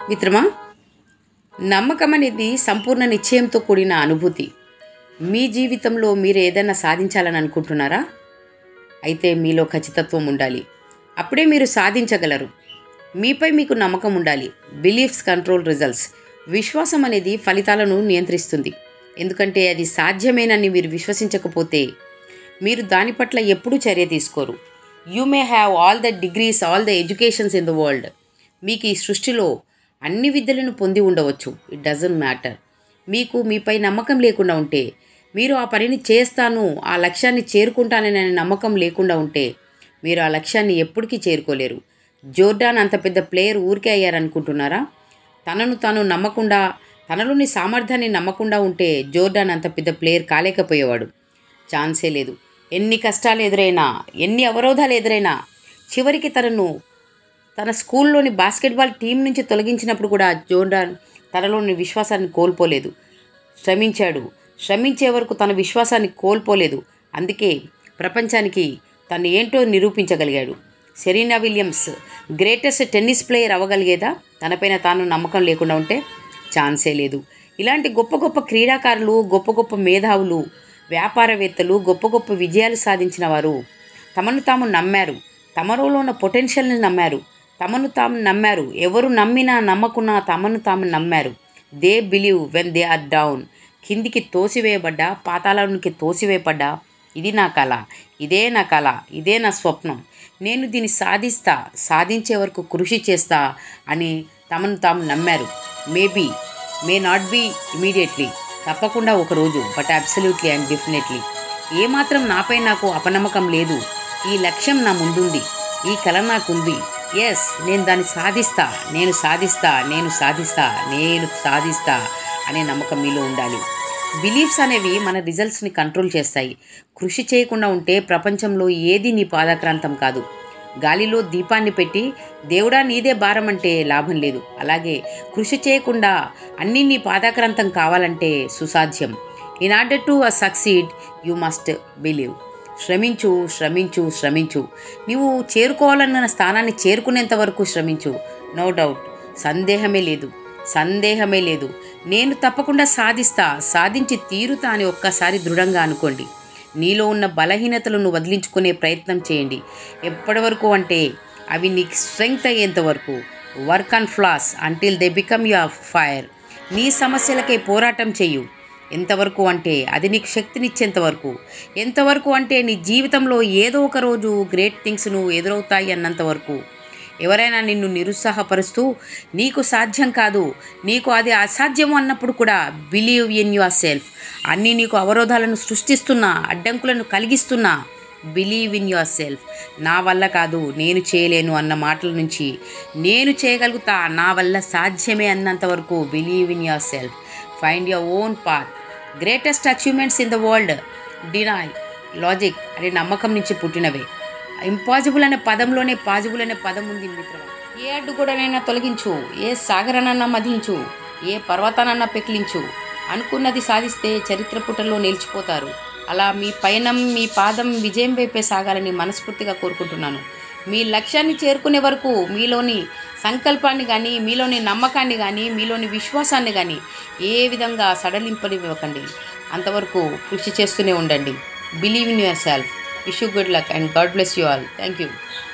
మిత్రమా నమ్మకం అనేది సంపూర్ణ నిశ్చయంతో కూడిన అనుభూతి మీ జీవితంలో మీరు ఏదైనా సాధించాలని అనుకుంటున్నారా అయితే మీలో ఖచ్చితత్వం ఉండాలి అప్పుడే మీరు సాధించగలరు మీపై మీకు నమ్మకం ఉండాలి బిలీఫ్స్ కంట్రోల్ రిజల్ట్స్ విశ్వాసం అనేది ఫలితాలను నియంత్రిస్తుంది ఎందుకంటే అది సాధ్యమేనని మీరు విశ్వసించకపోతే మీరు దాని పట్ల ఎప్పుడూ చర్య తీసుకోరు you may have all the degrees all the educations in the world మీకు ఈ సృష్టిలో అన్ని విద్యలను పొంది ఉండవచ్చు ఇట్ డజంట్ మ్యాటర్ మీకు మీపై నమ్మకం లేకుండా ఉంటే మీరు ఆ పనిని చేస్తాను ఆ లక్ష్యాన్ని చేరుకుంటాననే నమ్మకం లేకుండా ఉంటే మీరు ఆ లక్ష్యాన్ని ఎప్పటికీ చేరుకోలేరు జోర్డాన్ అంత పెద్ద ప్లేయర్ ఊరికే అయ్యారనుకుంటున్నారా తనను తాను నమ్మకుండా తనలోని సామర్థ్యాన్ని నమ్మకుండా ఉంటే జోర్డాన్ అంత పెద్ద ప్లేయర్ కాలేకపోయేవాడు ఛాన్సే లేదు ఎన్ని కష్టాలు ఎదురైనా ఎన్ని అవరోధాలు ఎదురైనా చివరికి తనను తన స్కూల్లోని బాస్కెట్బాల్ టీం నుంచి తొలగించినప్పుడు కూడా జోర్డాన్ తనలోని విశ్వాసాన్ని కోల్పోలేదు శ్రమించాడు శ్రమించే వరకు తన విశ్వాసాన్ని కోల్పోలేదు అందుకే ప్రపంచానికి తను ఏంటో నిరూపించగలిగాడు Serena Williams greatest tennis player అవ్వగలిగేదా తనపైన తాను నమ్మకం లేకుండా ఉంటే ఛాన్సే లేదు ఇలాంటి గొప్ప గొప్ప క్రీడాకారులు గొప్ప గొప్ప మేధావులు వ్యాపారవేత్తలు గొప్ప గొప్ప విజయాలు సాధించిన వారు తమను తాము నమ్మారు తమలో ఉన్న పొటెన్షియల్ని నమ్మారు తమను తాము నమ్మారు ఎవరు నమ్మినా నమ్మకున్నా తమను తాము నమ్మారు they believe when they are down కిందికి తోసివేయబడ్డా పాతాళానికి తోసివేయబడ్డా ఇది నా కళ ఇదే నా కళ ఇదే నా స్వప్నం నేను దీన్ని సాధిస్తా సాధించే వరకు కృషి చేస్తా అని తమను తాము నమ్మారు maybe may not be immediately తప్పకుండా ఒకరోజు బట్ అబ్సల్యూట్లీ అండ్ డెఫినెట్లీ ఏమాత్రం నాపై నాకు అపనమ్మకం లేదు ఈ లక్ష్యం నా ముందుంది ఈ కళ నాకుంది ఎస్ నేను దాన్ని సాధిస్తా నేను సాధిస్తా నేను సాధిస్తా నేను సాధిస్తా అనే నమ్మకం మీలో ఉండాలి బిలీఫ్స్ అనేవి మన రిజల్ట్స్ని కంట్రోల్ చేస్తాయి కృషి చేయకుండా ఉంటే ప్రపంచంలో ఏది నీ పాదక్రాంతం కాదు గాలిలో దీపాన్ని పెట్టి దేవుడా నీదే భారం అంటే లాభం లేదు అలాగే కృషి చేయకుండా అన్నీ నీ పాదాక్రాంతం కావాలంటే సుసాధ్యం in order to a succeed you must believe శ్రమించు శ్రమించు శ్రమించు నీవు చేరుకోవాలన్న స్థానాన్ని చేరుకునేంత వరకు శ్రమించు నో డౌట్ సందేహమే లేదు సందేహమే లేదు నేను తప్పకుండా సాధిస్తా సాధించి తీరుతా అని ఒక్కసారి దృఢంగా అనుకోండి నీలో ఉన్న బలహీనతలను వదిలించుకునే ప్రయత్నం చేయండి ఎప్పటి వరకు అంటే అవి నీకు స్ట్రెంగ్త్ అయ్యేంత వరకు work on flaws until they become your fire నీ సమస్యలకై పోరాటం చేయు ఎంతవరకు అంటే అది నీకు శక్తినిచ్చేంత వరకు ఎంతవరకు అంటే నీ జీవితంలో ఏదో ఒక రోజు గ్రేట్ థింగ్స్ నువ్వు ఎదురవుతాయి అన్నంత వరకు ఎవరైనా నిన్ను నిరుత్సాహపరుస్తూ నీకు సాధ్యం కాదు నీకు అది అసాధ్యం అన్నప్పుడు కూడా బిలీవ్ ఇన్ యువర్ సెల్ఫ్ అన్నీ నీకు అవరోధాలను సృష్టిస్తున్నా అడ్డంకులను కలిగిస్తున్నా బిలీవ్ ఇన్ యువర్ సెల్ఫ్ నా వల్ల కాదు నేను చేయలేను అన్న మాటల నుంచి నేను చేయగలుగుతా నా వల్ల సాధ్యమే అన్నంత వరకు believe in yourself find your own path greatest achievements in the world deny logic అనే నమ్మకం నుంచి పుట్టినవే ఇంపాసిబుల్ అనే పదంలోనే పాజిబుల్ అనే పదం ఉంది మిత్రమా ఏ అడ్డుగోడనైనా తొలగించు ఏ సాగరనన్నా మధించు ఏ పర్వతానన్నా పెకిలించు అనుకున్నది సాధిస్తే చరిత్ర పుటల్లో నిలిచిపోతారు అలా మీ పయనం మీ పాదం విజయం వైపే సాగాలని మనస్ఫూర్తిగా కోరుకుంటున్నాను మీ లక్ష్యాన్ని చేరుకునే వరకు మీలోని సంకల్పాన్ని కానీ మీలోని నమ్మకాన్ని కానీ మీలోని విశ్వాసాన్ని కానీ ఏ విధంగా సడలింపనివ్వకండి అంతవరకు కృషి చేస్తూనే ఉండండి believe in yourself wish you good luck and God bless you all thank you